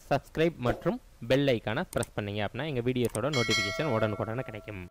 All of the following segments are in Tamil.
சப்ஸ்கிரைப் மற்றும் பெல் ஐக்கானை ப்ரெஸ் பண்ணீங்க அப்படின்னா எங்கள் வீடியோஸோட நோட்டிஃபிகேஷன் உடனுக்குடனே கிடைக்கும்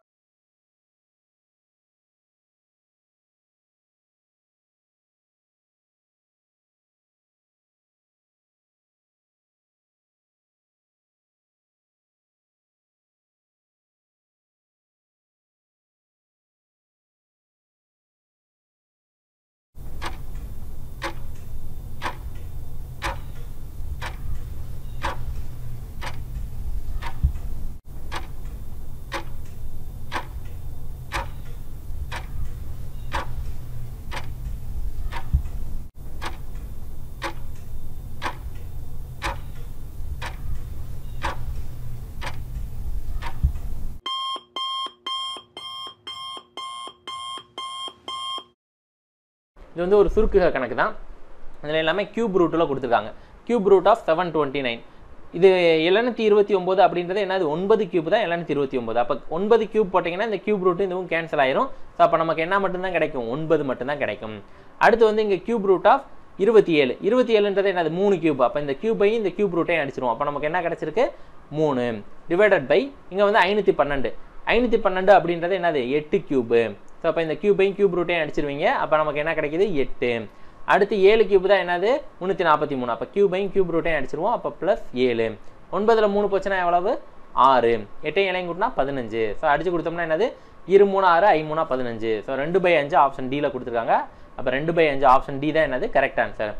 இது வந்து ஒரு சுருக்குக கணக்கு தான் இதில் எல்லாமே கியூப் ரூட்டில் கொடுத்துருக்காங்க cube root of seven twenty nine இது எழுநூத்தி இருபத்தி ஒம்பது அப்படின்றது என்னது ஒன்பது கியூப் தான் எழுநூத்தி இருபத்தி ஒம்பது அப்போ ஒன்பது கியூப் போட்டிங்கன்னா இந்த கியூப் ரூட் இதுவும் கேன்சல் ஆயிரும் ஸோ அப்போ நமக்கு என்ன மட்டும்தான் கிடைக்கும் ஒன்பது மட்டும்தான் கிடைக்கும் அடுத்து வந்து இங்கே கியூப் ரூட் ஆஃப் இருபத்தி ஏழு இருபத்தி ஏழுன்றது என்னது மூணு கியூப் அப்போ இந்த கியூபையும் இந்த கியூப் ரூட்டையும் அடிச்சிருவோம் அப்போ நமக்கு என்ன கிடைச்சிருக்கு மூணு டிவைடட் பை இங்கே வந்து ஐநூற்றி பன்னெண்டு ஐநூற்றி பன்னெண்டு அப்படின்றது என்னது எட்டு கியூபு ஸோ அப்போ இந்த கியூபையும் கியூப் ரூட்டையும் அடிச்சிருவீங்க அப்போ நமக்கு என்ன கிடைக்குது எட்டு அடுத்து ஏழு கியூப் தான் என்னது முந்நூற்றி நாற்பத்தி மூணு அப்போ கியூபையும் கியூப் ரூட்டையும் அடிச்சிருவோம் அப்போ ப்ளஸ் ஏழு ஒன்பதில் மூணு போச்சுன்னா எவ்வளவு ஆறு எட்டையும் இலையும் கூட்டினா பதினஞ்சு ஸோ அடிச்சு கொடுத்தோம்னா என்னது இரு மூணு ஆறு ஐ மூணா பதினஞ்சு ஸோ ரெண்டு பை அஞ்சு ஆப்ஷன் டியில் கொடுத்துருக்காங்க அப்போ ரெண்டு பை அஞ்சு ஆப்ஷன் டி தான் என்னது கரெக்ட் ஆன்சர்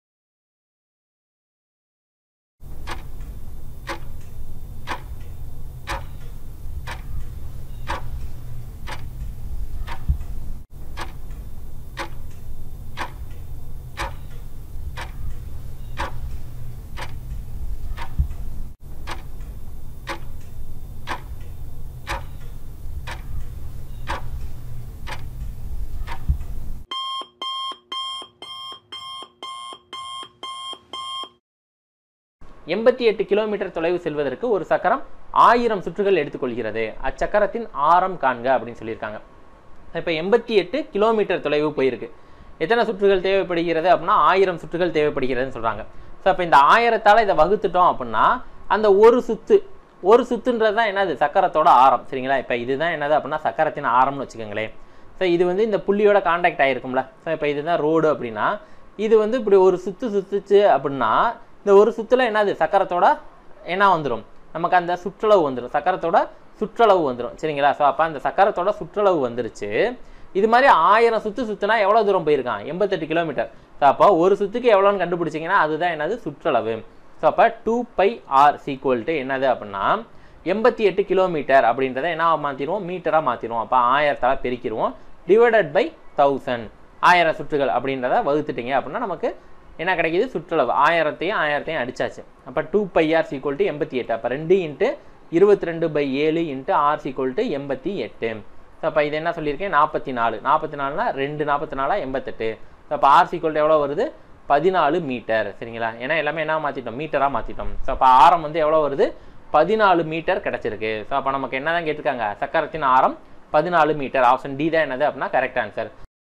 எண்பத்தி எட்டு கிலோமீட்டர் தொலைவு செல்வதற்கு ஒரு சக்கரம் ஆயிரம் சுற்றுகள் எடுத்துக்கொள்கிறது அச்சக்கரத்தின் ஆரம் காண்க அப்படின்னு சொல்லியிருக்காங்க இப்போ எண்பத்தி எட்டு கிலோமீட்டர் தொலைவு போயிருக்கு எத்தனை சுற்றுகள் தேவைப்படுகிறது அப்படின்னா ஆயிரம் சுற்றுகள் தேவைப்படுகிறதுன்னு சொல்கிறாங்க ஸோ அப்போ இந்த ஆயிரத்தால் இதை வகுத்துட்டோம் அப்படின்னா அந்த ஒரு சுத்து ஒரு சுத்துன்றது தான் என்னது சக்கரத்தோட ஆரம் சரிங்களா இப்போ இதுதான் என்னது அப்படின்னா சக்கரத்தின் ஆரம்னு வச்சுக்கோங்களேன் ஸோ இது வந்து இந்த புள்ளியோட காண்டாக்ட் ஆகிருக்கும்ல ஸோ இப்போ இதுதான் ரோடு அப்படின்னா இது வந்து இப்படி ஒரு சுத்து சுத்துச்சு அப்படின்னா இந்த ஒரு சுற்றுல என்னது சக்கரத்தோட என்ன வந்துடும் நமக்கு அந்த சுற்றளவு வந்துடும் சக்கரத்தோட சுற்றளவு வந்துடும் சரிங்களா ஸோ அப்போ அந்த சக்கரத்தோட சுற்றளவு வந்துருச்சு இது மாதிரி ஆயிரம் சுற்று சுற்றுனா எவ்வளோ தூரம் போயிருக்கான் எண்பத்தெட்டு கிலோமீட்டர் ஸோ அப்போ ஒரு சுற்றுக்கு எவ்வளோன்னு கண்டுபிடிச்சிங்கன்னா அதுதான் என்னது சுற்றளவு ஸோ அப்போ two pi r is equal to என்னது அப்படின்னா எண்பத்தி எட்டு கிலோமீட்டர் அப்படின்றத என்ன மாற்றிடுவோம் மீட்டராக மாற்றிடுவோம் அப்போ ஆயிரத்தால் பெருக்கிடுவோம் டிவைடட் பை தௌசண்ட் ஆயிரம் சுற்றுகள் அப்படின்றத வகுத்துட்டீங்க அப்படின்னா நமக்கு என்ன கிடைக்கிது சுற்றளவு ஆயிரத்தையும் ஆயிரத்தையும் அடிச்சாச்சு அப்போ two pi r is equal to எண்பத்தி எட்டு அப்போ ரெண்டு இன்ட்டு இருபத்தி ரெண்டு பை ஏழு இன்ட்டு ஆர் சீக்குவல் டு எண்பத்தி எட்டு ஸோ அப்போ இது என்ன சொல்லியிருக்கேன் நாற்பத்தி நாலு நாற்பத்தி நாலுனா ரெண்டு நாற்பத்தி நாலா எண்பத்தெட்டு ஸோ அப்போ ஆர் சீக்குவல் எவ்வளோ வருது பதினாலு மீட்டர் சரிங்களா ஏன்னா எல்லாமே என்ன மாற்றிட்டோம் மீட்டராக மாற்றிட்டோம் ஸோ அப்போ ஆரம் வந்து எவ்வளோ வருது பதினாலு மீட்டர் கிடச்சிருக்கு ஸோ அப்போ நமக்கு என்ன தான் கேட்டிருக்காங்க சக்கரத்தின் ஆரம் பதினாலு மீட்டர் ஆப்ஷன் டி தான் என்னது அப்படின்னா கரெக்ட் ஆன்சர்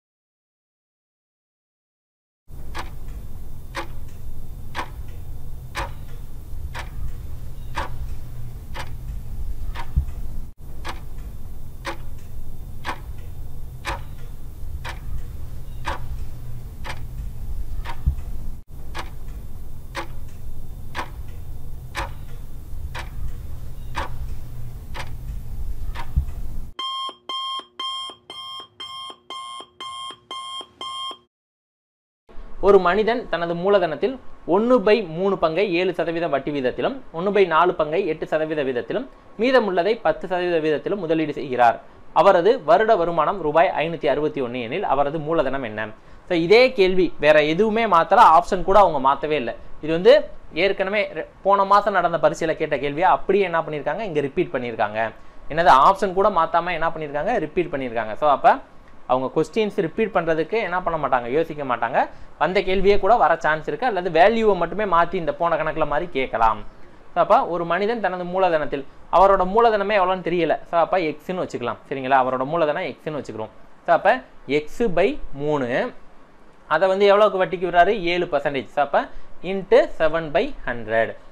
ஒரு மனிதன் தனது மூலதனத்தில் ஒன்று பை மூணு பங்கை ஏழு சதவீதம் வட்டி வீதத்திலும் ஒன்று பை நாலு பங்கை எட்டு சதவீத வீதத்திலும் மீதமுள்ளதை பத்து சதவீத வீதத்திலும் முதலீடு செய்கிறார் அவரது வருட வருமானம் ரூபாய் ஐநூற்றி அறுபத்தி ஒன்று எனில் அவரது மூலதனம் என்ன ஸோ இதே கேள்வி வேற எதுவுமே மாற்றல ஆப்ஷன் கூட அவங்க மாற்றவே இல்லை இது வந்து ஏற்கனவே ரெ- போன மாதம் நடந்த பரிசையில் கேட்ட கேள்வியை அப்படியே என்ன பண்ணியிருக்காங்க இங்கே ரிப்பீட் பண்ணியிருக்காங்க என்னது ஆப்ஷன் கூட மாற்றாம என்ன பண்ணியிருக்காங்க ரிப்பீட் பண்ணியிருக்காங்க ஸோ அப்போ அவங்க கொஸ்டின்ஸ் ரிப்பீட் பண்ணுறதுக்கு என்ன பண்ண மாட்டாங்க யோசிக்க மாட்டாங்க வந்த கேள்வியே கூட வர சான்ஸ் இருக்குது அல்லது வேல்யூவை மட்டுமே மாற்றி இந்த போன கணக்கில் மாதிரி கேட்கலாம் ஸோ அப்போ ஒரு மனிதன் தனது மூலதனத்தில் அவரோட மூலதனமே எவ்வளோன்னு தெரியல ஸோ அப்போ எக்ஸ்னு வச்சுக்கலாம் சரிங்களா அவரோட மூலதனம் எக்ஸ்னு வச்சுக்கிறோம் ஸோ அப்போ எக்ஸு பை மூணு அதை வந்து எவ்வளோக்கு வட்டிக்கு விடுறாரு ஏழு பர்சன்டேஜ் ஸோ அப்போ into seven by hundred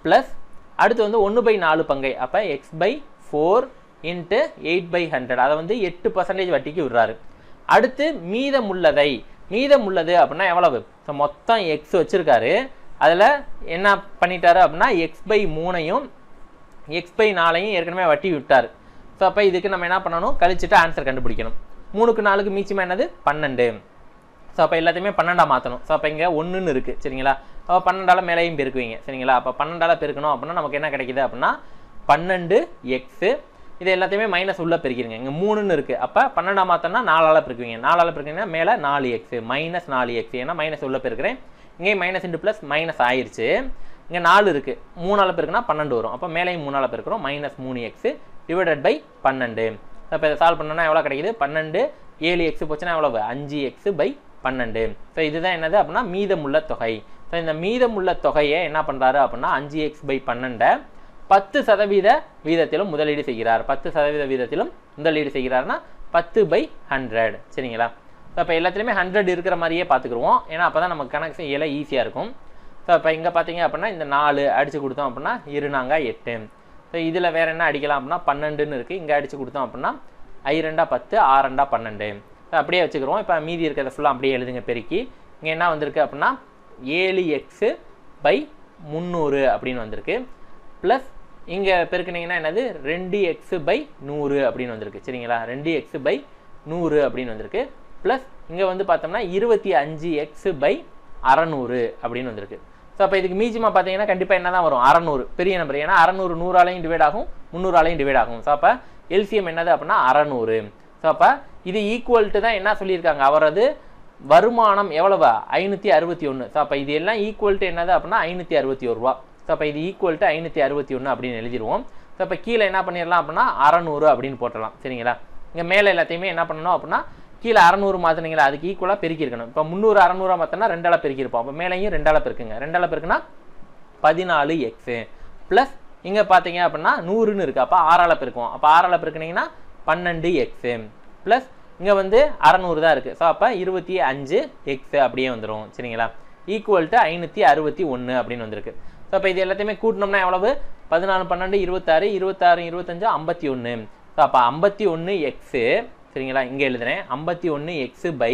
plus அடுத்து வந்து ஒன்று பை நாலு பங்கை அப்போ x by four into eight by hundred அதை வந்து எட்டு பர்சன்டேஜ் வட்டிக்கு விடுறாரு அடுத்து மீதமுள்ளதை மீதமுள்ளது அப்படின்னா எவ்வளவு ஸோ மொத்தம் எக்ஸ் வச்சுருக்காரு அதில் என்ன பண்ணிட்டாரு அப்படின்னா எக்ஸ் பை மூணையும் எக்ஸ் பை நாலையும் ஏற்கனவே வட்டி விட்டார் ஸோ அப்போ இதுக்கு நம்ம என்ன பண்ணணும் கழிச்சுட்டு ஆன்சர் கண்டுபிடிக்கணும் மூணுக்கு நாலுக்கு மீச்சமாக என்னது பன்னெண்டு ஸோ அப்போ எல்லாத்தையுமே பன்னெண்டாக மாற்றணும் ஸோ அப்போ இங்கே ஒன்றுன்னு இருக்குது சரிங்களா அப்போ பன்னெண்டால மேலேயும் பெருக்குவீங்க சரிங்களா அப்போ பன்னெண்டால பெருக்கணும் அப்படின்னா நமக்கு என்ன கிடைக்குது அப்படின்னா பன்னெண்டு எக்ஸு இது எல்லாத்தையுமே மைனஸ் உள்ள பெருக்கிடுங்க இங்கே மூணுன்னு இருக்குது அப்போ பன்னெண்டாம் மாற்றம்னா நாலால் பெருக்குவீங்க நாலால் பெருக்குங்கன்னா மேலே நாலு எக்ஸு மைனஸ் நாலு எக்ஸ் ஏன்னா மைனஸ் உள்ள பெருக்கிறேன் இங்கேயும் மைனஸ் இன்ட்டு ப்ளஸ் மைனஸ் ஆயிருச்சு இங்கே நாலு இருக்குது மூணால் பெருக்குனா பன்னெண்டு வரும் அப்போ மேலேயும் மூணால் பெருக்கிறோம் மைனஸ் மூணு எக்ஸு டிவைடட் பை பன்னெண்டு அப்போ இதை சால்வ் பண்ணோன்னா எவ்வளோ கிடைக்குது பன்னெண்டு ஏழு எக்ஸ் போச்சுன்னா எவ்வளவு அஞ்சு எக்ஸ் பை பன்னெண்டு ஸோ இதுதான் என்னது அப்படின்னா மீதமுள்ள தொகை ஸோ இந்த மீதமுள்ள தொகையை என்ன பண்ணுறாரு அப்படின்னா அஞ்சு எக்ஸ் பை பன்னெண்டை பத்து சதவீத வீதத்திலும் முதலீடு செய்கிறார் பத்து சதவீத வீதத்திலும் முதலீடு செய்கிறார்னா பத்து பை ஹண்ட்ரட் சரிங்களா ஸோ இப்போ எல்லாத்துலேயுமே ஹண்ட்ரட் இருக்கிற மாதிரியே பார்த்துக்குருவோம் ஏன்னா அப்போ தான் நமக்கு கணக்கு செய்யல ஈஸியாக இருக்கும் ஸோ இப்போ இங்கே பார்த்தீங்க அப்படின்னா இந்த நாலு அடித்து கொடுத்தோம் அப்படின்னா இருநாங்க எட்டு ஸோ இதில் வேறு என்ன அடிக்கலாம் அப்படின்னா பன்னெண்டுன்னு இருக்குது இங்கே அடித்து கொடுத்தோம் அப்படின்னா ஐ ரெண்டா பத்து ஆறண்டா பன்னெண்டு ஸோ அப்படியே வச்சுக்கிறோம் இப்போ மீதி இருக்கிறத ஃபுல்லாக அப்படியே எழுதுங்க பெருக்கி இங்கே என்ன வந்திருக்கு அப்படின்னா ஏழு எக்ஸு பை முந்நூறு அப்படின்னு வந்திருக்கு ப்ளஸ் இங்கே பெருக்குனீங்கன்னா என்னது ரெண்டு எக்ஸு பை நூறு அப்படின்னு வந்திருக்கு சரிங்களா ரெண்டு எக்ஸு பை நூறு அப்படின்னு வந்திருக்கு ப்ளஸ் இங்கே வந்து பார்த்தோம்னா இருபத்தி அஞ்சு எக்ஸு பை அறநூறு அப்படின்னு வந்திருக்கு ஸோ அப்போ இதுக்கு மீஜிமா பார்த்தீங்கன்னா கண்டிப்பாக என்ன தான் வரும் அறநூறு பெரிய நம்பர் ஏன்னா அறநூறு நூறாலையும் டிவைட் ஆகும் முந்நூறாலையும் டிவைட் ஆகும் ஸோ அப்போ எல்சிஎம் என்னது அப்படின்னா அறநூறு ஸோ அப்போ இது ஈக்குவல்ட்டு தான் என்ன சொல்லியிருக்காங்க அவரது வருமானம் எவ்வளவு ஐநூற்றி அறுபத்தி ஒன்று ஸோ அப்போ இது எல்லாம் ஈக்குவல்ட்டு என்னது அப்படின்னா ஐநூற்றி அறுபத்தி ஒரு ரூபா ஸோ அப்போ இது ஈக்குவல்ட்டு ஐநூற்றி அறுபத்தி ஒன்று அப்படின்னு எழுதிடுவோம் ஸோ அப்போ கீழே என்ன பண்ணிடலாம் அப்படின்னா அறநூறு அப்படின்னு போட்டுடலாம் சரிங்களா இங்கே மேலே எல்லாத்தையுமே என்ன பண்ணணும் அப்படின்னா கீழே அறநூறு மாற்றினீங்களா அதுக்கு ஈக்குவலாக பெருக்கிருக்கணும் இப்போ முந்நூறு அறநூறுவா மாற்றினா ரெண்டால பெருக்கியிருப்போம் அப்போ மேலேயும் ரெண்டால பெருக்குங்க ரெண்டால பெருக்குனா பதினாலு எக்ஸு ப்ளஸ் இங்கே பார்த்தீங்க அப்படின்னா நூறுன்னு இருக்குது அப்போ ஆறால பெருக்குவோம் அப்போ ஆறால பெருக்குனீங்கன்னா பன்னெண்டு எக்ஸு ப்ளஸ் இங்கே வந்து அறநூறு தான் இருக்குது ஸோ அப்போ இருபத்தி அஞ்சு எக்ஸு அப்படியே வந்துடும் சரிங்களா ஈக்குவல் டு ஐநூற்றி அறுபத்தி ஒன்று அப்படின்னு வந்திருக்கு ஸோ அப்போ இது எல்லாத்தையுமே கூட்டினோம்னா எவ்வளவு பதினாலு பன்னெண்டு இருபத்தாறு இருபத்தாறு இருபத்தஞ்சு ஐம்பத்தி ஒன்று ஸோ அப்போ ஐம்பத்தி ஒன்று எக்ஸு சரிங்களா இங்கே எழுதுறேன் ஐம்பத்தி ஒன்று எக்ஸு பை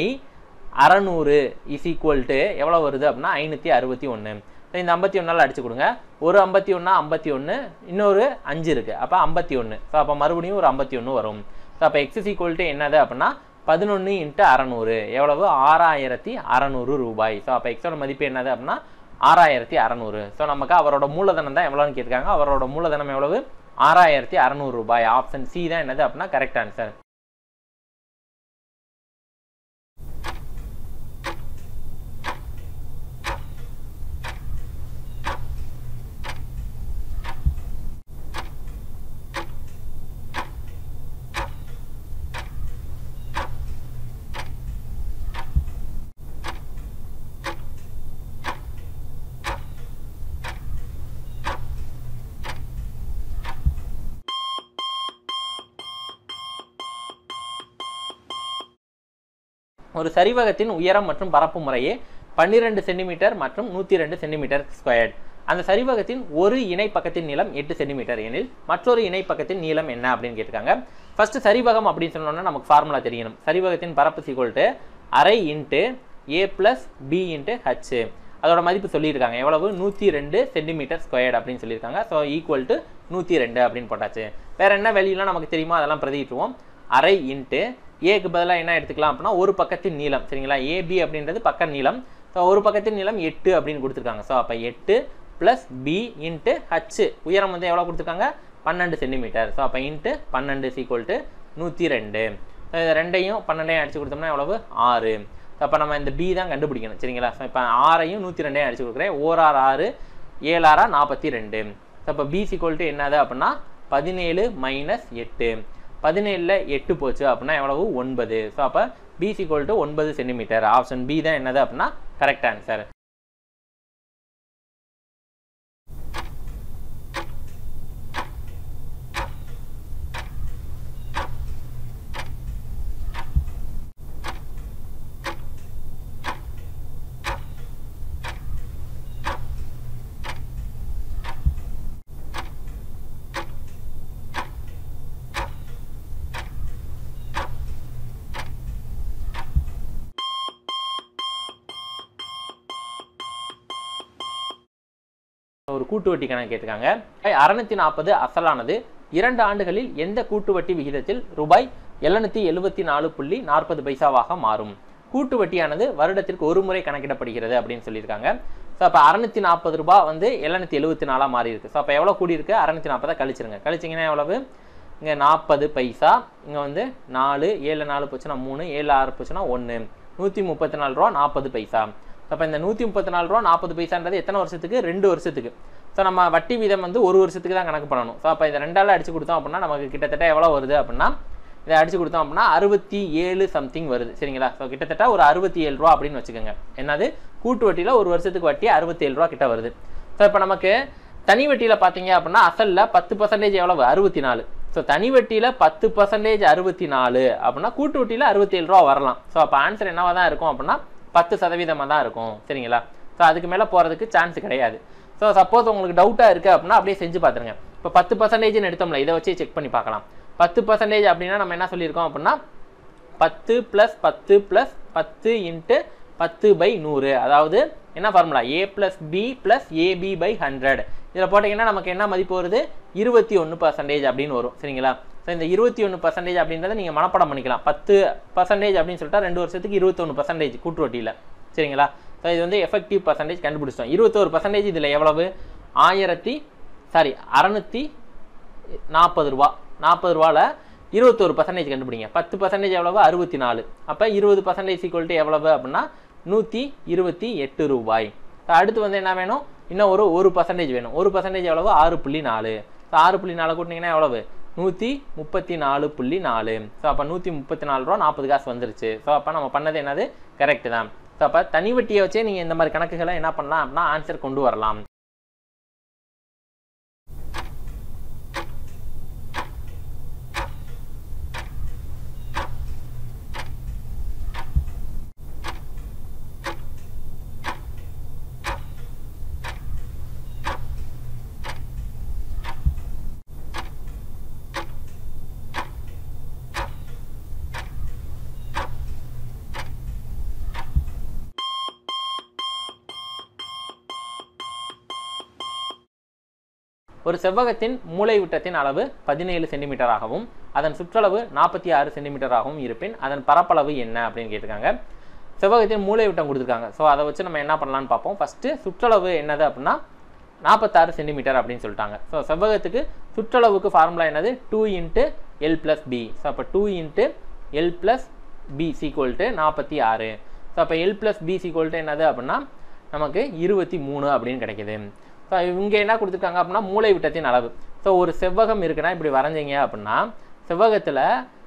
அறநூறு இஸ் ஈக்குவல் டு எவ்வளோ வருது அப்படின்னா ஐநூற்றி அறுபத்தி ஒன்று ஸோ இந்த ஐம்பத்தி ஒன்றால் அடிச்சு கொடுங்க ஒரு ஐம்பத்தி ஒன்றா ஐம்பத்தி ஒன்று இன்னொரு அஞ்சு இருக்குது அப்போ ஐம்பத்தி ஒன்று ஸோ அப்போ மறுபடியும் ஒரு ஐம்பத்தி ஒன்று வரும் ஸோ அப்போ எக்ஸஸ் ஈக்குவல் டு என்னது அப்படின்னா பதினொன்று இன்ட்டு அறநூறு எவ்வளவு ஆறாயிரத்தி அறநூறு ரூபாய் ஸோ அப்போ எக்ஸோட மதிப்பு என்னது அப்படின்னா ஆறாயிரத்தி அறநூறு ஸோ நமக்கு அவரோட மூலதனம் தான் எவ்வளோன்னு கேட்டிருக்காங்க அவரோட மூலதனம் எவ்வளவு ஆறாயிரத்தி அறநூறு ரூபாய் ஆப்ஷன் சி தான் என்னது அப்படின்னா கரெக்ட் ஆன்சர் ஒரு சரிவகத்தின் உயரம் மற்றும் பரப்பு முறையே பன்னிரெண்டு சென்டிமீட்டர் மற்றும் நூற்றி ரெண்டு சென்டிமீட்டர் ஸ்கொயர்ட் அந்த சரிவகத்தின் ஒரு இணை பக்கத்தின் நீளம் எட்டு சென்டிமீட்டர் எனில் மற்றொரு இணை பக்கத்தின் நீளம் என்ன அப்படின்னு கேட்டிருக்காங்க ஃபர்ஸ்ட் சரிவகம் அப்படின்னு சொன்னோம்னா நமக்கு ஃபார்முலா தெரியணும் சரிவகத்தின் பரப்பு சீக்வல்ட்டு அரை into a plus b into h அதோட மதிப்பு சொல்லியிருக்காங்க எவ்வளவு நூற்றி ரெண்டு சென்டிமீட்டர் ஸ்கொயர்ட் அப்படின்னு சொல்லியிருக்காங்க ஸோ ஈக்குவல் டு நூற்றி ரெண்டு அப்படின்னு போட்டாச்சு வேற என்ன வெளியெல்லாம் நமக்கு தெரியுமோ அதெல்லாம் பிரதிட்டுருவோம் அரை இன்ட்டு ஏக்கு பதிலாக என்ன எடுத்துக்கலாம் அப்படின்னா ஒரு பக்கத்தின் நீளம் சரிங்களா ஏபி அப்படின்றது பக்க நீளம் ஸோ ஒரு பக்கத்தின் நீளம் எட்டு அப்படின்னு கொடுத்துருக்காங்க ஸோ அப்போ எட்டு ப்ளஸ் பி இன்ட்டு ஹச் உயரம் வந்து எவ்வளோ கொடுத்துருக்காங்க பன்னெண்டு சென்டிமீட்டர் ஸோ அப்போ இன்ட்டு பன்னெண்டு சீக்குவல் டு நூற்றி ரெண்டு ஸோ இது ரெண்டையும் பன்னெண்டையும் அடிச்சு கொடுத்தோம்னா எவ்வளவு ஆறு ஸோ அப்போ நம்ம இந்த பி தான் கண்டுபிடிக்கணும் சரிங்களா ஸோ இப்போ ஆறையும் நூற்றி ரெண்டையும் அடிச்சு கொடுக்குறேன் ஓராறு ஆறு ஏழாறா நாற்பத்தி ரெண்டு ஸோ அப்போ பி சீக்குவல் டு என்னது அப்படின்னா பதினேழு மைனஸ் எட்டு பதினேழில் எட்டு போச்சு அப்படின்னா எவ்வளவு ஒன்பது ஸோ அப்போ பி சீக்குவல் டு ஒன்பது சென்டிமீட்டர் ஆப்ஷன் பி தான் என்னது அப்படின்னா கரெக்ட் ஆன்சர் கூட்டு வட்டி கணக்கு கேட்டிருக்காங்க அறுநூத்தி நாற்பது அசலானது இரண்டு ஆண்டுகளில் எந்த கூட்டு வட்டி விகிதத்தில் ரூபாய் எழுநூத்தி எழுபத்தி நாலு புள்ளி நாற்பது பைசாவாக மாறும் கூட்டு வட்டியானது வருடத்திற்கு ஒரு முறை கணக்கிடப்படுகிறது அப்படின்னு சொல்லியிருக்காங்க ஸோ அப்போ அறுநூத்தி நாற்பது ரூபாய் வந்து எழுநூத்தி எழுபத்தி நாலாக மாறி இருக்கு ஸோ அப்போ எவ்வளோ கூடி இருக்கு அறுநூத்தி நாற்பதை கழிச்சிருங்க கழிச்சிங்கன்னா எவ்வளவு இங்கே நாற்பது பைசா இங்கே வந்து நாலு ஏழு நாலு போச்சுன்னா மூணு ஏழு ஆறு போச்சுன்னா ஒன்று நூற்றி முப்பத்தி நாலு ரூபா நாற்பது பைசா அப்போ இந்த நூற்றி முப்பத்தி நாலு ரூபா நாற்பது பைசான்றது எத்தனை வருஷத்துக்கு ரெண்டு வருஷத்துக்கு ஸோ நம்ம வட்டி வீதம் வந்து ஒரு வருஷத்துக்கு தான் கணக்கு பண்ணணும் ஸோ அப்போ இதை ரெண்டால் அடிச்சு கொடுத்தோம் அப்படின்னா நமக்கு கிட்டத்தட்ட எவ்வளோ வருது அப்படின்னா இதை அடிச்சு கொடுத்தோம் அப்படின்னா அறுபத்தி ஏழு சம்திங் வருது சரிங்களா ஸோ கிட்டத்தட்ட ஒரு அறுபத்தி ஏழு ரூபா அப்படின்னு வச்சுக்கோங்க என்னது கூட்டு வட்டியில் ஒரு வருஷத்துக்கு வட்டி அறுபத்தி ஏழு ரூபா கிட்ட வருது ஸோ இப்போ நமக்கு தனி வட்டியில் பார்த்தீங்க அப்படின்னா அசலில் பத்து பர்சன்டேஜ் எவ்வளவு அறுபத்தி நாலு ஸோ தனி வட்டியில் பத்து பர்சன்டேஜ் அறுபத்தி நாலு அப்படின்னா கூட்டு வட்டியில் அறுபத்தி ஏழு ரூபா வரலாம் ஸோ அப்போ ஆன்சர் என்னவா தான் இருக்கும் அப்படின்னா பத்து சதவீதமாக தான் இருக்கும் சரிங்களா ஸோ அதுக்கு மேலே போகிறதுக்கு சான்ஸ் கிடையாது ஸோ சப்போஸ் உங்களுக்கு டவுட்டாக இருக்குது அப்படின்னா அப்படியே செஞ்சு பார்த்துருங்க இப்போ பத்து பர்சன்டேஜ்னு எடுத்தோம்ல இதை வச்சு செக் பண்ணி பார்க்கலாம் பத்து பர்சன்டேஜ் அப்படின்னா நம்ம என்ன சொல்லியிருக்கோம் அப்படின்னா பத்து ப்ளஸ் பத்து ப்ளஸ் பத்து இன்ட்டு பத்து பை நூறு அதாவது என்ன formula a plus b plus ab by hundred இதில் போட்டிங்கன்னா நமக்கு என்ன மதிப்பு வருது இருபத்தி ஒன்று பர்சன்டேஜ் அப்படின்னு வரும் சரிங்களா ஸோ இந்த இருபத்தி ஒன்று பர்சன்டேஜ் அப்படின்றத நீங்கள் மனப்பாடம் பண்ணிக்கலாம் பத்து பர்சன்டேஜ் அப்படின்னு சொல்லிட்டா ரெண்டு வருஷத்துக்கு இருபத்தொன்று பர்சன்டேஜ் கூட்டு வட்டியில் சரிங்களா ஸோ இது வந்து எஃபெக்டிவ் பர்சன்டேஜ் கண்டுபிடிச்சிட்டோம் இருபத்தோரு பர்சன்டேஜ் இதில் எவ்வளவு ஆயிரத்தி சாரி அறநூற்றி நாற்பது ரூபா நாற்பது ரூபாவில் இருபத்தோரு பர்சன்டேஜ் கண்டுபிடிங்க பத்து பர்சன்டேஜ் எவ்வளவு அறுபத்தி நாலு அப்போ இருபது பர்சன்டேஜ் ஈக்குவல் எவ்வளவு அப்படின்னா நூற்றி இருபத்தி எட்டு ரூபாய் So, அடுத்து வந்து என்ன வேணும் இன்னும் ஒரு ஒரு பர்சன்டேஜ் வேணும் ஒரு பர்சன்டேஜ் எவ்வளவு ஆறு புள்ளி நாலு ஸோ ஆறு புள்ளி நாலு கூட்டினீங்கன்னா எவ்வளவு நூற்றி முப்பத்தி நாலு புள்ளி நாலு ஸோ அப்போ நூற்றி முப்பத்தி நாலு ரூபா நாற்பது காசு வந்துருச்சு ஸோ அப்போ நம்ம பண்ணது என்னது கரெக்ட் தான் ஸோ அப்போ தனி வட்டியை வச்சே நீங்கள் இந்த மாதிரி கணக்குகளை என்ன பண்ணலாம் அப்படின்னா ஆன்சர் கொண்டு வரலாம் ஒரு செவ்வகத்தின் மூலை விட்டத்தின் அளவு பதினேழு சென்டிமீட்டராகவும் அதன் சுற்றளவு நாற்பத்தி ஆறு சென்டிமீட்டராகவும் இருப்பின் அதன் பரப்பளவு என்ன அப்படின்னு கேட்டிருக்காங்க செவ்வகத்தின் மூலை விட்டம் கொடுத்துருக்காங்க ஸோ அதை வச்சு நம்ம என்ன பண்ணலாம்னு பார்ப்போம் ஃபஸ்ட்டு சுற்றளவு என்னது அப்படின்னா நாற்பத்தாறு சென்டிமீட்டர் அப்படின்னு சொல்லிட்டாங்க ஸோ செவ்வகத்துக்கு சுற்றளவுக்கு ஃபார்முலா என்னது two into l plus b so அப்போ two into l plus b is equal to நாற்பத்தி ஆறு ஸோ அப்போ எல் ப்ளஸ் பி சீக்குவல்ட்டு என்னது அப்படின்னா நமக்கு இருபத்தி மூணு அப்படின்னு கிடைக்குது ஸோ இங்கே என்ன கொடுத்துருக்காங்க அப்படின்னா மூளை விட்டத்தின் அளவு ஸோ ஒரு செவ்வகம் இருக்குன்னா இப்படி வரைஞ்சிங்க அப்படின்னா செவ்வகத்தில்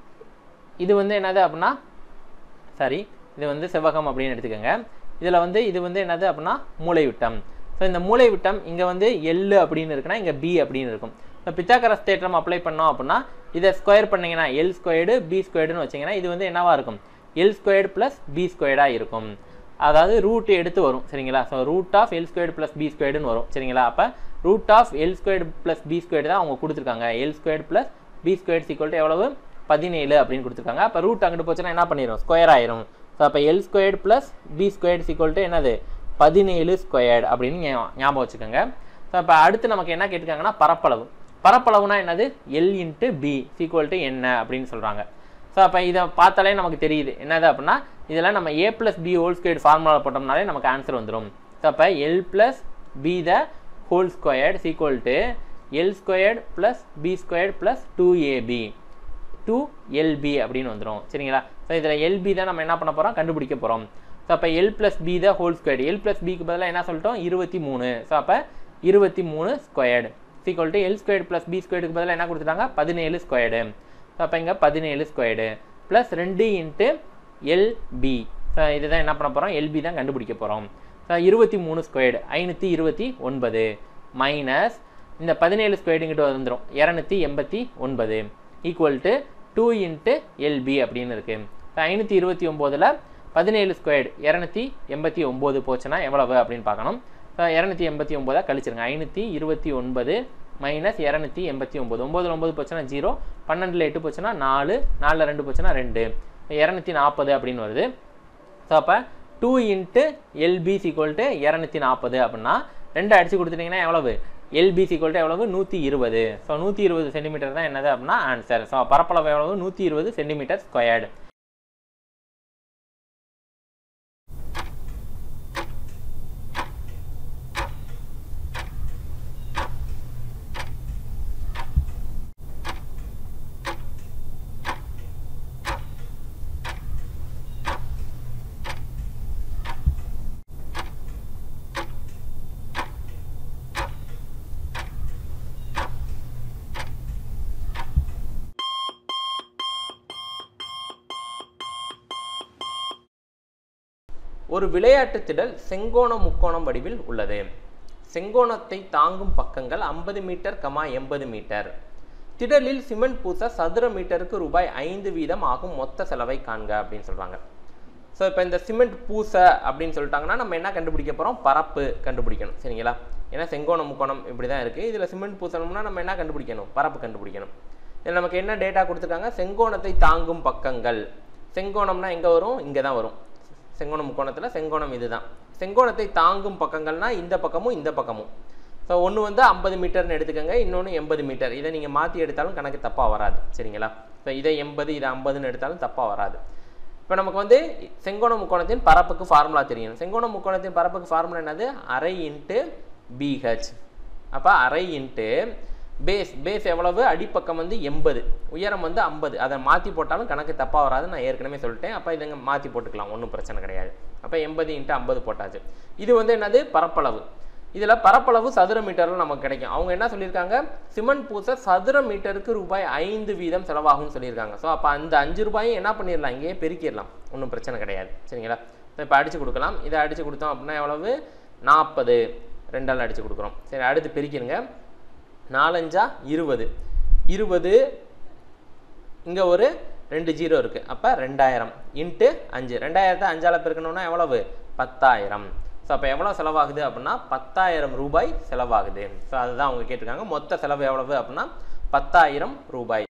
இது வந்து என்னது அப்படின்னா சாரி இது வந்து செவ்வகம் அப்படின்னு எடுத்துக்கோங்க இதில் வந்து இது வந்து என்னது அப்படின்னா மூளை விட்டம் ஸோ இந்த மூளை விட்டம் இங்கே வந்து எல் அப்படின்னு இருக்குன்னா இங்கே பி அப்படின்னு இருக்கும் இப்போ பித்தாக்கரஸ் தேற்றம் அப்ளை பண்ணோம் அப்படின்னா இதை ஸ்கொயர் பண்ணீங்கன்னா எல் ஸ்கொயர்டு பி ஸ்கொயர்டுன்னு வச்சிங்கன்னா இது வந்து என்னவா இருக்கும் எல் ஸ்கொயர்டு ப்ளஸ் பி ஸ்கொயர்டாக இருக்கும் அதாவது ரூட் எடுத்து வரும் சரிங்களா so root of l squared plus b ஸ்கொயர்டுன்னு வரும் சரிங்களா அப்போ root of l squared plus b squared தான் அவங்க கொடுத்துருக்காங்க l squared plus b squared is equal எவ்வளவு பதினேழு அப்படின்னு கொடுத்துருக்காங்க அப்போ ரூட் அங்கிட்டு போச்சுன்னா என்ன பண்ணிடும் ஸ்கொயர் ஆயிரும் ஸோ அப்போ l squared plus b squared is equal என்னது பதினேழு ஸ்கொயர்டு அப்படின்னு ஞா- ஞாபகம் வச்சுக்கோங்க ஸோ இப்போ அடுத்து நமக்கு என்ன கேட்டிருக்காங்கன்னா பரப்பளவு பரப்பளவுனா என்னது எல் இன்ட்டு பி சீக்வல் என்ன அப்படின்னு சொல்கிறாங்க ஸோ அப்போ இதை பார்த்தாலே நமக்கு தெரியுது என்னது அப்படின்னா இதெல்லாம் நம்ம a plus b whole squared formula போட்டோம்னாலே நமக்கு ஆன்சர் வந்துடும் ஸோ அப்போ l plus b the whole squared is equal to l squared plus b squared plus two ab two lb அப்படின்னு வந்துடும் சரிங்களா ஸோ இதில் எல்பி தான் நம்ம என்ன பண்ண போகிறோம் கண்டுபிடிக்க போகிறோம் ஸோ அப்போ எல் ப்ளஸ் பி தான் ஹோல் ஸ்கொயர்டு எல் ப்ளஸ் பிக்கு பதிலாக என்ன சொல்லிட்டோம் இருபத்தி மூணு ஸோ அப்போ இருபத்தி மூணு squared is equal to l squared plus b ஸ்கொயர்டுக்கு பதிலாக என்ன கொடுத்துட்டாங்க பதினேழு ஸ்கொயர்டு ஸோ அப்போ இங்கே பதினேழு ஸ்கொயர்டு ப்ளஸ் ரெண்டு இன்ட்டு எல்பி ஸோ இதுதான் என்ன பண்ண போகிறோம் எல்பி தான் கண்டுபிடிக்க போகிறோம் ஸோ இருபத்தி மூணு ஸ்கொயர்டு ஐநூற்றி இருபத்தி ஒன்பது மைனஸ் இந்த பதினேழு ஸ்கொயர்டுங்கிட்ட வந்துடும் இரநூத்தி எண்பத்தி ஒன்பது equal to two into lb அப்படின்னு இருக்கு ஸோ ஐநூற்றி இருபத்தி ஒம்போதில் பதினேழு ஸ்கொயர்டு இரநூத்தி எண்பத்தி ஒம்பது போச்சுன்னா எவ்வளவு அப்படின்னு பார்க்கணும் ஸோ இரநூத்தி எண்பத்தி ஒம்போதா கழிச்சிருங்க ஐநூற்றி இருபத்தி ஒன்பது மைனஸ் இரநூத்தி எண்பத்தி ஒம்பது ஒம்பதுல ஒம்பது போச்சுன்னா ஜீரோ பன்னெண்டில் எட்டு போச்சுன்னா நாலு நாலில் ரெண்டு போச்சுன்னா ரெண்டு இரநூத்தி நாற்பது அப்படின்னு வருது ஸோ அப்போ two into lb is equal to இரநூத்தி நாற்பது அப்படின்னா ரெண்டு அடிச்சு கொடுத்துட்டிங்கன்னா எவ்வளவு எல்பிசி ஈக்குவல் எவ்வளவு நூற்றி இருபது ஸோ நூற்றி இருபது சென்டிமீட்டர் தான் என்னது அப்படின்னா ஆன்சர் ஸோ பரப்பளவு எவ்வளவு நூற்றி இருபது சென்டிமீட்டர் ஸ்கொயர்டு ஒரு விளையாட்டு திடல் செங்கோண முக்கோணம் வடிவில் உள்ளது செங்கோணத்தை தாங்கும் பக்கங்கள் ஐம்பது மீட்டர் கமா எண்பது மீட்டர் திடலில் சிமெண்ட் பூச சதுர மீட்டருக்கு ரூபாய் ஐந்து வீதம் ஆகும் மொத்த செலவை காண்க அப்படின்னு சொல்றாங்க ஸோ இப்போ இந்த சிமெண்ட் பூச அப்படின்னு சொல்லிட்டாங்கன்னா நம்ம என்ன கண்டுபிடிக்க போகிறோம் பரப்பு கண்டுபிடிக்கணும் சரிங்களா ஏன்னா செங்கோணம் முக்கோணம் இப்படி தான் இருக்குது இதில் சிமெண்ட் பூசணும்னா நம்ம என்ன கண்டுபிடிக்கணும் பரப்பு கண்டுபிடிக்கணும் இதில் நமக்கு என்ன டேட்டா கொடுத்துருக்காங்க செங்கோணத்தை தாங்கும் பக்கங்கள் செங்கோணம்னா எங்கே வரும் இங்கே தான் வரும் செங்கோணம் முக்கோணத்தில் செங்கோணம் இதுதான் செங்கோணத்தை தாங்கும் பக்கங்கள்னா இந்த பக்கமும் இந்த பக்கமும் ஸோ ஒன்று வந்து ஐம்பது மீட்டர்னு எடுத்துக்கோங்க இன்னொன்று எண்பது மீட்டர் இதை நீங்கள் மாற்றி எடுத்தாலும் கணக்கு தப்பாக வராது சரிங்களா ஸோ இதை எண்பது இதை ஐம்பதுன்னு எடுத்தாலும் தப்பாக வராது இப்போ நமக்கு வந்து செங்கோண முக்கோணத்தின் பரப்புக்கு ஃபார்முலா தெரியணும் செங்கோண முக்கோணத்தின் பரப்புக்கு ஃபார்முலா என்னது அரை இன்ட்டு பிஹெச் அப்போ அரை இன்ட்டு பேஸ் பேஸ் எவ்வளவு அடிப்பக்கம் வந்து எண்பது உயரம் வந்து ஐம்பது அதை மாற்றி போட்டாலும் கணக்கு தப்பாக வராது நான் ஏற்கனவே சொல்லிட்டேன் அப்போ இதை மாற்றி போட்டுக்கலாம் ஒன்றும் பிரச்சனை கிடையாது அப்போ எண்பது இன்ட்டு ஐம்பது போட்டாச்சு இது வந்து என்னது பரப்பளவு இதில் பரப்பளவு சதுர மீட்டரில் நமக்கு கிடைக்கும் அவங்க என்ன சொல்லியிருக்காங்க சிமெண்ட் பூச சதுர மீட்டருக்கு ரூபாய் ஐந்து வீதம் செலவாகும்னு சொல்லியிருக்காங்க ஸோ அப்போ அந்த அஞ்சு ரூபாயும் என்ன பண்ணிடலாம் இங்கேயே பெருக்கிடலாம் ஒன்றும் பிரச்சனை கிடையாது சரிங்களா இப்போ அடித்து கொடுக்கலாம் இதை அடித்து கொடுத்தோம் அப்படின்னா எவ்வளவு நாற்பது ரெண்டால் அடித்து கொடுக்குறோம் சரி அடுத்து பெருக்கிடுங்க நாலஞ்சா இருபது இருபது இங்கே ஒரு ரெண்டு ஜீரோ இருக்குது அப்போ ரெண்டாயிரம் இன்ட்டு அஞ்சு ரெண்டாயிரத்தை அஞ்சால் பெருக்கணும்னா எவ்வளவு பத்தாயிரம் ஸோ அப்போ எவ்வளோ செலவாகுது அப்படின்னா பத்தாயிரம் ரூபாய் செலவாகுது ஸோ அதுதான் அவங்க கேட்டிருக்காங்க மொத்த செலவு எவ்வளவு அப்படின்னா பத்தாயிரம் ரூபாய்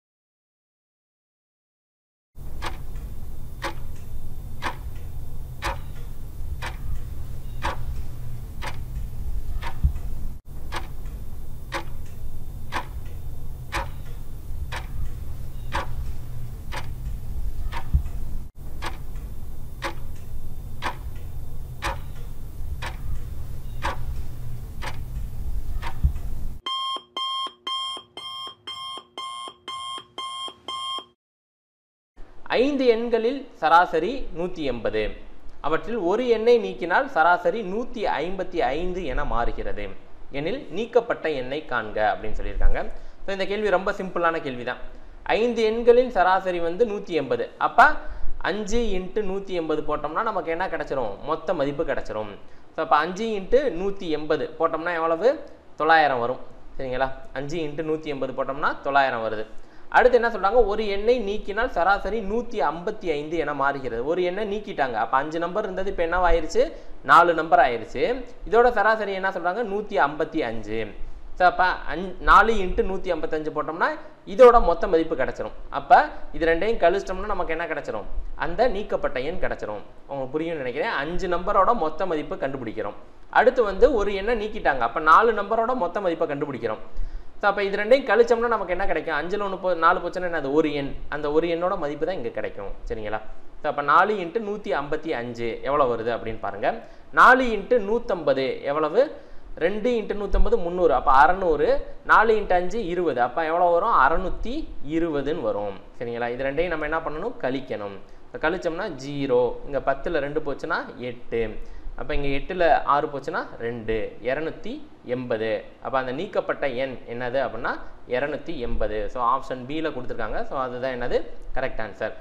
ஐந்து எண்களில் சராசரி நூற்றி எண்பது அவற்றில் ஒரு எண்ணை நீக்கினால் சராசரி நூற்றி ஐம்பத்தி ஐந்து என மாறுகிறது எனில் நீக்கப்பட்ட எண்ணை காண்க அப்படின்னு சொல்லியிருக்காங்க ஸோ இந்த கேள்வி ரொம்ப சிம்பிளான கேள்வி தான் ஐந்து எண்களின் சராசரி வந்து நூற்றி எண்பது அப்போ அஞ்சு இன்ட்டு நூற்றி எண்பது போட்டோம்னா நமக்கு என்ன கிடச்சிரும் மொத்த மதிப்பு கிடச்சிரும் ஸோ அப்போ அஞ்சு இன்ட்டு நூற்றி எண்பது போட்டோம்னா எவ்வளவு தொள்ளாயிரம் வரும் சரிங்களா அஞ்சு இன்ட்டு நூற்றி எண்பது போட்டோம்னா தொள்ளாயிரம் வருது அடுத்து என்ன சொல்றாங்க ஒரு எண்ணை நீக்கினால் சராசரி நூற்றி ஐம்பத்தி ஐந்து என மாறுகிறது ஒரு எண்ணை நீக்கிட்டாங்க அப்போ அஞ்சு நம்பர் இருந்தது இப்போ என்ன ஆயிருச்சு நாலு நம்பர் ஆயிருச்சு இதோட சராசரி என்ன சொல்றாங்க நூற்றி ஐம்பத்தி அஞ்சு ஸோ அப்போ அஞ் நாலு இன்ட்டு நூற்றி ஐம்பத்தஞ்சு போட்டோம்னா இதோட மொத்த மதிப்பு கிடச்சிரும் அப்போ இது ரெண்டையும் கழிச்சிட்டோம்னா நமக்கு என்ன கிடச்சிரும் அந்த நீக்கப்பட்ட எண் கிடச்சிரும் உங்களுக்கு புரியும்னு நினைக்கிறேன் அஞ்சு நம்பரோட மொத்த மதிப்பு கண்டுபிடிக்கிறோம் அடுத்து வந்து ஒரு எண்ணை நீக்கிட்டாங்க அப்போ நாலு நம்பரோட மொத்த மதிப்பை கண்டுபிடிக்கிறோம் ஸோ அப்போ இது ரெண்டையும் கழிச்சோம்னா நமக்கு என்ன கிடைக்கும் அஞ்சில் ஒன்று போ நாலு போச்சுன்னா என்ன அது ஒரு எண் அந்த ஒரு எண்ணோட மதிப்பு தான் இங்கே கிடைக்கும் சரிங்களா ஸோ அப்போ நாலு இன்ட்டு நூற்றி ஐம்பத்தி அஞ்சு எவ்வளோ வருது அப்படின்னு பாருங்கள் நாலு இன்ட்டு நூற்றம்பது எவ்வளவு ரெண்டு இன்ட்டு நூற்றம்பது முந்நூறு அப்போ அறநூறு நாலு இன்ட்டு அஞ்சு இருபது அப்போ எவ்வளோ வரும் அறநூற்றி இருபதுன்னு வரும் சரிங்களா இது ரெண்டையும் நம்ம என்ன பண்ணணும் கழிக்கணும் இப்போ கழிச்சோம்னா ஜீரோ இங்கே பத்தில் ரெண்டு போச்சுன்னா எட்டு அப்போ இங்கே எட்டில் ஆறு போச்சுன்னா ரெண்டு இரநூத்தி எண்பது அப்போ அந்த நீக்கப்பட்ட எண் என்னது அப்படின்னா இரநூத்தி எண்பது ஸோ ஆப்ஷன் பியில் கொடுத்துருக்காங்க ஸோ அதுதான் என்னது கரெக்ட் ஆன்சர்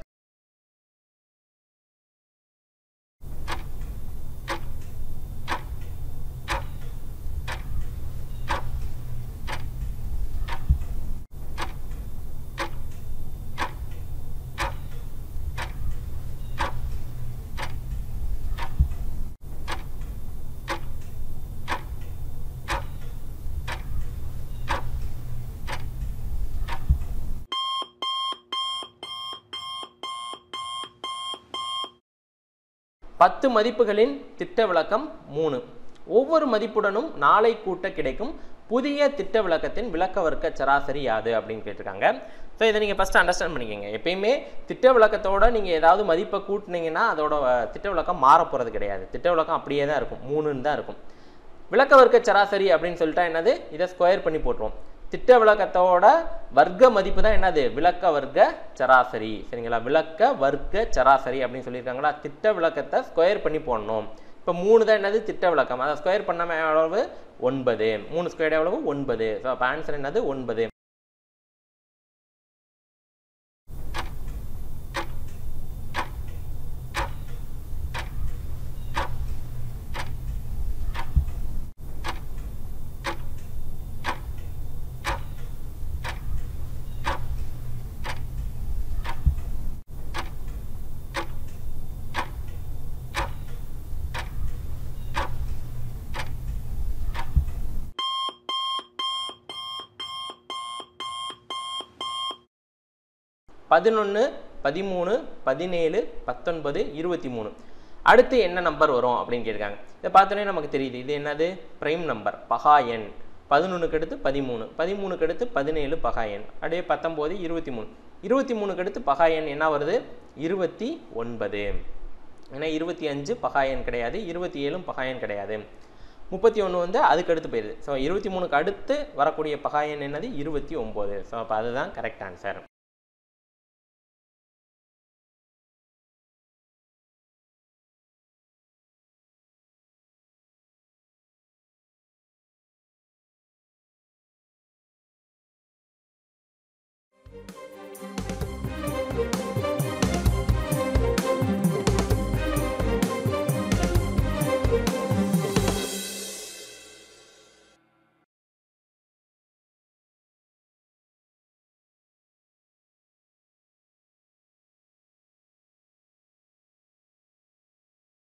பத்து மதிப்புகளின் திட்ட விளக்கம் மூணு ஒவ்வொரு மதிப்புடனும் நாளை கூட்ட கிடைக்கும் புதிய திட்ட விளக்கத்தின் விளக்க வர்க்க சராசரி யாது அப்படின்னு கேட்டிருக்காங்க ஸோ இதை நீங்கள் ஃபஸ்ட்டு அண்டர்ஸ்டாண்ட் பண்ணிக்கோங்க எப்பயுமே திட்ட விளக்கத்தோட நீங்கள் ஏதாவது மதிப்பை கூட்டினீங்கன்னா அதோட அஹ், திட்ட விளக்கம் மாற போகிறது கிடையாது திட்ட விளக்கம் அப்படியே தான் இருக்கும் மூணுன்னு தான் இருக்கும் விளக்க வர்க்க சராசரி அப்படின்னு சொல்லிட்டா என்னது இதை ஸ்கொயர் பண்ணி போட்டுருவோம் திட்ட விளக்கத்தோட வர்க்க மதிப்பு தான் என்னது விளக்க வர்க்க சராசரி சரிங்களா விளக்க வர்க்க சராசரி அப்படின்னு சொல்லியிருக்காங்களா திட்ட விளக்கத்தை ஸ்கொயர் பண்ணி போடணும் இப்போ மூணு தான் என்னது திட்ட விளக்கம் அதை ஸ்கொயர் பண்ணாம எவ்வளவு ஒன்பது மூணு ஸ்கொயர் எவ்வளவு ஒன்பது ஸோ அப்போ ஆன்சர் என்னது ஒன்பது பதினொன்று பதிமூணு பதினேழு பத்தொன்பது இருபத்தி மூணு அடுத்து என்ன நம்பர் வரும் அப்படின்னு கேட்டிருக்காங்க இதை பார்த்தோன்னே நமக்கு தெரியுது இது என்னது பிரைம் நம்பர் பகா எண் பதினொன்றுக்கு அடுத்து பதிமூணு பதிமூணுக்கு அடுத்து பதினேழு பகா எண் அப்படியே பத்தொம்போது இருபத்தி மூணு இருபத்தி மூணுக்கு அடுத்து பகா எண் என்ன வருது இருபத்தி ஒன்பது ஏன்னா இருபத்தி அஞ்சு பகாயன் கிடையாது இருபத்தி ஏழும் பகாயன் கிடையாது முப்பத்தி ஒன்று வந்து அதுக்கு அடுத்து போயிடுது ஸோ இருபத்தி மூணுக்கு அடுத்து வரக்கூடிய பகாயன் என்னது இருபத்தி ஒம்பது ஸோ அப்போ அதுதான் கரெக்ட் ஆன்சர்